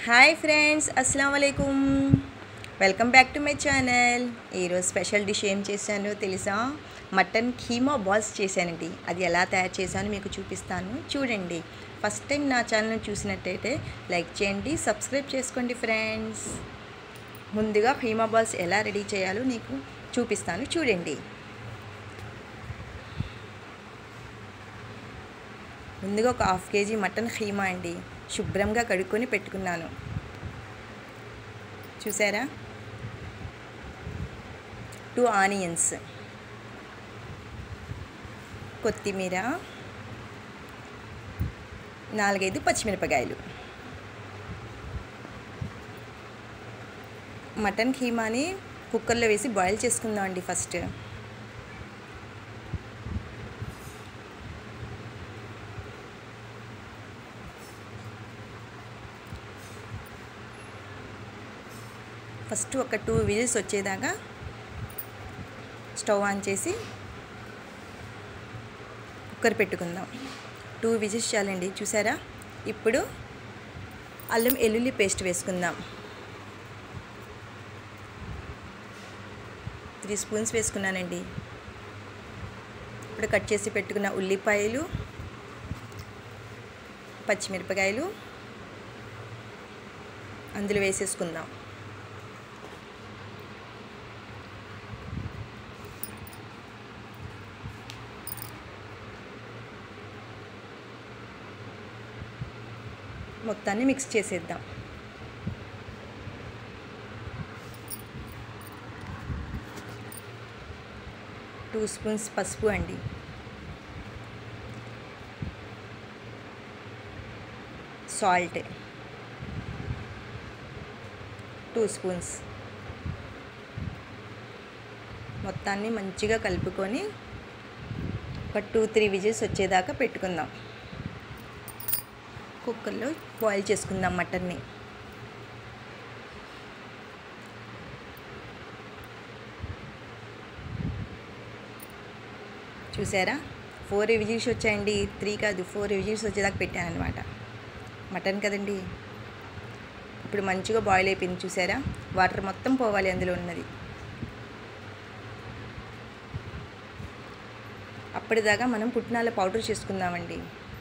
hi friends అస్సలం వాలేకుమ్ welcome back to my channel ఈరోజు స్పెషల్ డిష్ ఏం చేశానో తెలుసా మటన్ కీమా బాల్స్ చేశానండి అది ఎలా తయారు చేశానో మీకు చూపిస్తాను చూడండి ఫస్ట్ టైం నా ఛానల్ చూసినట్టయితే లైక్ చేయండి సబ్స్క్రైబ్ చేసుకోండి ఫ్రెండ్స్ ముందుగా కీమా బాల్స్ ఎలా రెడీ చేయాలో నీకు చూపిస్తాను చూడండి ముందుగా ఒక హాఫ్ కేజీ మటన్ ఖీమా అండి శుభ్రంగా కడుక్కొని పెట్టుకున్నాను చూసారా టూ ఆనియన్స్ కొత్తిమీర నాలుగైదు పచ్చిమిరపకాయలు మటన్ ఖీమాని కుక్కర్లో వేసి బాయిల్ చేసుకుందాం అండి ఫస్ట్ ఫస్ట్ ఒక టూ విజిల్స్ వచ్చేదాకా స్టవ్ ఆన్ చేసి కుక్కర్ పెట్టుకుందాం టూ విజిల్స్ చాలండి చూసారా ఇప్పుడు అల్లం వెల్లుల్లి పేస్ట్ వేసుకుందాం త్రీ స్పూన్స్ వేసుకున్నానండి ఇప్పుడు కట్ చేసి పెట్టుకున్న ఉల్లిపాయలు పచ్చిమిరపకాయలు అందులో వేసేసుకుందాం మొత్తాన్ని మిక్స్ చేసేద్దాం టూ స్పూన్స్ పసుపు అండి సాల్ట్ టూ స్పూన్స్ మొత్తాన్ని మంచిగా కలుపుకొని ఒక టూ త్రీ విజిల్స్ వచ్చేదాకా పెట్టుకుందాం కుక్కర్లో బాయిల్ చేసుకుందాం మటన్ని చూసారా ఫోర్ విజిల్స్ వచ్చాయండి త్రీ కాదు ఫోర్ విజిల్స్ వచ్చేదాకా పెట్టాను అనమాట మటన్ కదండి ఇప్పుడు మంచిగా బాయిల్ అయిపోయింది చూసారా వాటర్ మొత్తం పోవాలి అందులో ఉన్నది అప్పటిదాకా మనం పుట్నాల పౌడర్ చేసుకుందామండి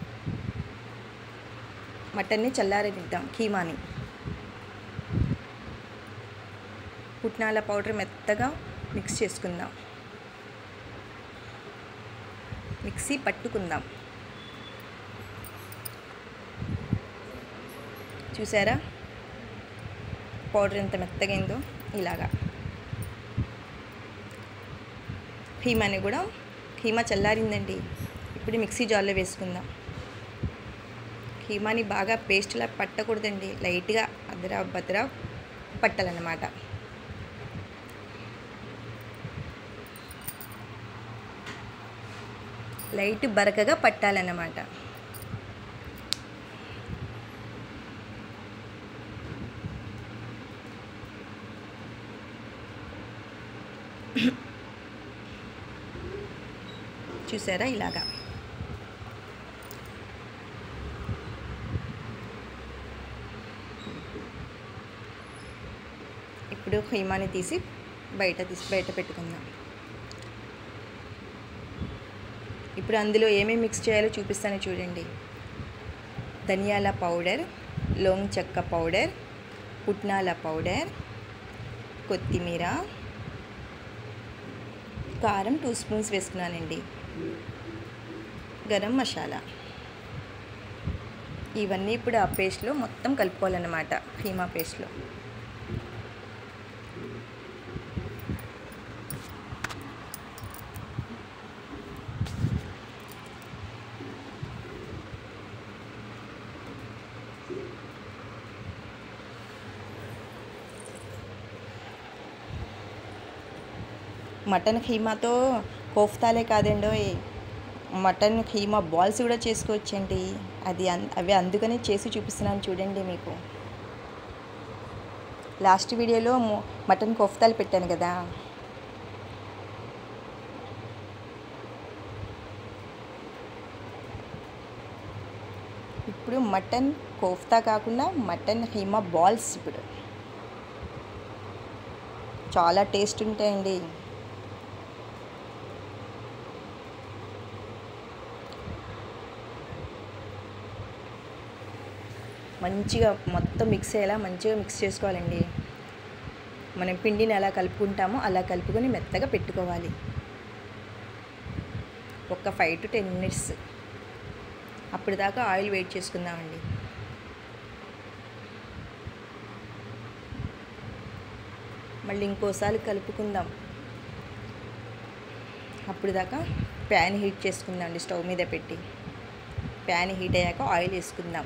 మటన్ని చల్లారనిద్దాం కీమాని పుట్నాల పౌడర్ మెత్తగా మిక్స్ చేసుకుందాం మిక్సీ పట్టుకుందాం చూసారా పౌడర్ ఎంత మెత్తగైందో ఇలాగా కీమాని కూడా కీమా చల్లారిందండి ఇప్పుడు మిక్సీ జార్లో వేసుకుందాం కీమాని బాగా పేస్ట్లా పట్టకూడదండి లైట్గా అదరా బదరా పట్టాలన్నమాట లైట్ బరకగా పట్టాలన్నమాట చూసారా ఇలాగా ఇప్పుడు ఖీమాని తీసి బయట తీసి బయట పెట్టుకుందాం ఇప్పుడు అందులో ఏమేమి మిక్స్ చేయాలో చూపిస్తాను చూడండి ధనియాల పౌడర్ లోంగ్ చెక్క పౌడర్ పుట్నాల పౌడర్ కొత్తిమీర కారం టూ స్పూన్స్ వేసుకున్నానండి గరం మసాలా ఇవన్నీ ఇప్పుడు ఆ పేస్ట్లో మొత్తం కలుపుకోవాలన్నమాట కీమా పేస్ట్లో మటన్ ఖీమాతో కోఫ్తాలే కాదండో మటన్ ఖీమా బాల్స్ కూడా చేసుకోవచ్చండి అది అవి అందుకని చేసి చూపిస్తున్నాను చూడండి మీకు లాస్ట్ వీడియోలో మటన్ కోఫ్తాలు పెట్టాను కదా ఇప్పుడు మటన్ కోఫ్తా కాకుండా మటన్ హీమా బాల్స్ ఇప్పుడు చాలా టేస్ట్ ఉంటాయండి మంచిగా మొత్తం మిక్స్ అయ్యేలా మంచిగా మిక్స్ చేసుకోవాలండి మనం పిండిని ఎలా కలుపుకుంటామో అలా కలుపుకొని మెత్తగా పెట్టుకోవాలి ఒక ఫైవ్ టు టెన్ మినిట్స్ అప్పుడు దాకా ఆయిల్ వెయిట్ చేసుకుందామండి మళ్ళీ ఇంకోసారి కలుపుకుందాం అప్పుడు దాకా ప్యాన్ హీట్ చేసుకుందాం అండి స్టవ్ మీద పెట్టి ప్యాన్ హీట్ అయ్యాక ఆయిల్ వేసుకుందాం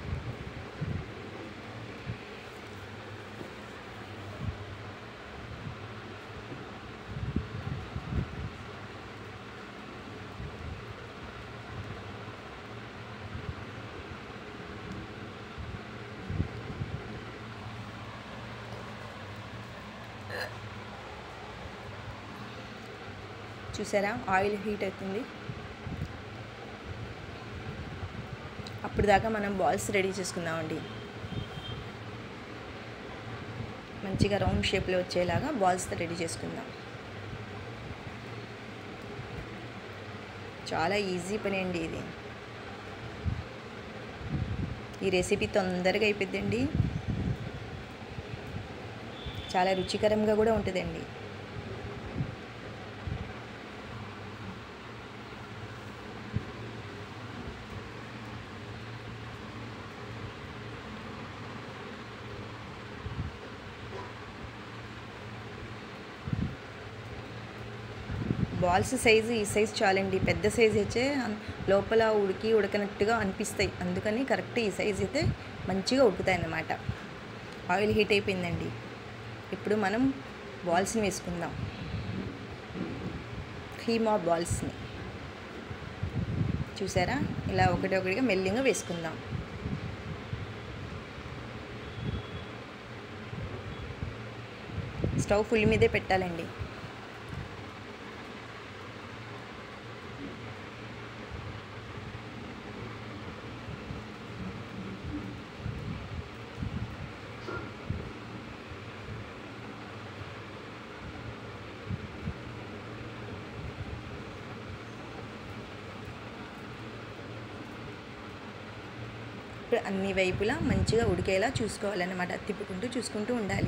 చూసారా ఆయిల్ హీట్ అవుతుంది అప్పుడు దాకా మనం బాల్స్ రెడీ చేసుకుందామండి మంచిగా రౌండ్ షేప్లో వచ్చేలాగా బాల్స్ రెడీ చేసుకుందాం చాలా ఈజీ పని అండి ఇది ఈ రెసిపీ తొందరగా అయిపోద్దండి చాలా రుచికరంగా కూడా ఉంటుందండి బాల్స్ సైజు ఈ సైజు చాలండి పెద్ద సైజు అయితే అన్- లోపల ఉడికి ఉడకనట్టుగా అనిపిస్తాయి అందుకని కరెక్ట్ ఈ సైజు అయితే మంచిగా ఉడుకుతాయి అన్నమాట ఆయిల్ హీట్ అయిపోయిందండి ఇప్పుడు మనం బాల్స్ని వేసుకుందాం ఖీమా బాల్స్ని చూసారా ఇలా ఒకటి ఒకటిగా మెల్లిగా వేసుకుందాం స్టవ్ ఫుల్ మీదే పెట్టాలండి ఇప్పుడు అన్ని వైపులా మంచిగా ఉడికేలా చూసుకోవాలన్నమాట తిప్పుకుంటూ చూసుకుంటూ ఉండాలి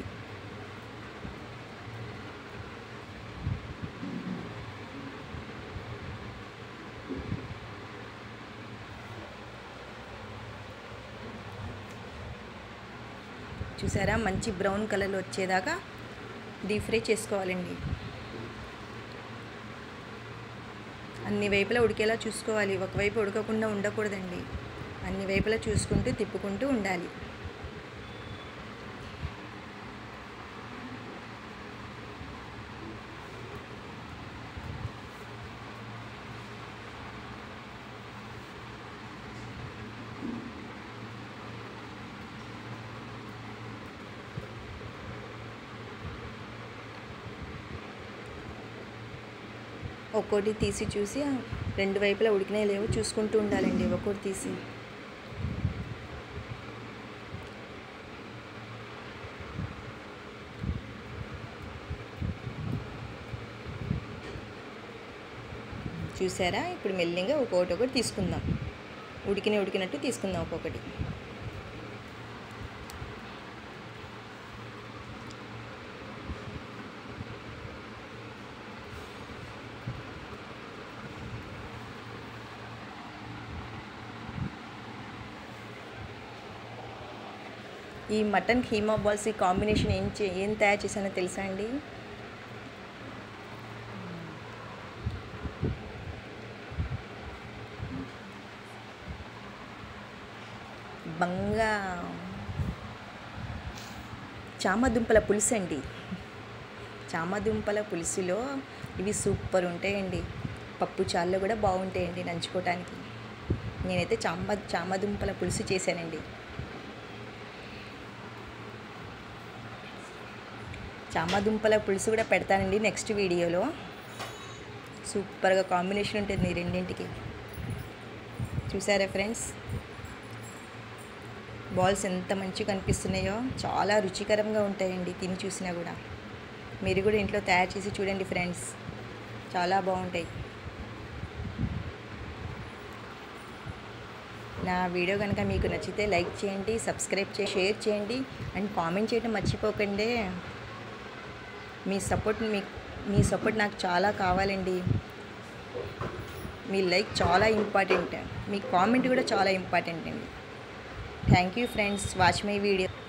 చూసారా మంచి బ్రౌన్ కలర్లో వచ్చేదాకా డీప్ ఫ్రై చేసుకోవాలండి అన్ని వైపులా ఉడికేలా చూసుకోవాలి ఒకవైపు ఉడకకుండా ఉండకూడదండి అన్ని వైపులా చూసుకుంటూ తిప్పుకుంటూ ఉండాలి ఒక్కోటి తీసి చూసి ఆ రెండు వైపులా ఉడికినాయి లేవో చూసుకుంటూ ఉండాలండి ఒక్కోటి తీసి చూసారా ఇప్పుడు మెల్లిగా ఒక్కొక్కటి ఒకటి తీసుకుందాం ఉడికిన ఉడికినట్టు తీసుకుందాం ఒక్కొక్కటి ఈ మటన్ కీమా బాల్స్ ఈ కాంబినేషన్ ఏం చే ఏం తయారు చేశానో తెలుసా అండి బంగా చామదుంపల పులుసు అండి చామదుంపల పులుసులో ఇవి సూపర్ ఉంటాయండి పప్పు చారులో కూడా బాగుంటాయండి నంచుకోవటానికి నేనైతే చామ చామదుంపల పులుసు చేశానండి చామదుంపల పులుసు కూడా పెడతానండి నెక్స్ట్ వీడియోలో సూపర్గా కాంబినేషన్ ఉంటుంది ఈ రెండింటికి చూసారా ఫ్రెండ్స్ బాల్స్ ఎంత మంచిగా కనిపిస్తున్నాయో చాలా రుచికరంగా ఉంటాయండి తిని చూసినా కూడా మీరు కూడా ఇంట్లో తయారు చేసి చూడండి ఫ్రెండ్స్ చాలా బాగుంటాయి నా వీడియో కనుక మీకు నచ్చితే లైక్ చేయండి సబ్స్క్రైబ్ చేసి షేర్ చేయండి అండ్ కామెంట్ చేయడం మర్చిపోకండి మీ సపోర్ట్ మీ మీ సపోర్ట్ నాకు చాలా కావాలండి మీ లైక్ చాలా ఇంపార్టెంట్ మీ కామెంట్ కూడా చాలా ఇంపార్టెంట్ అండి thank you friends watch my video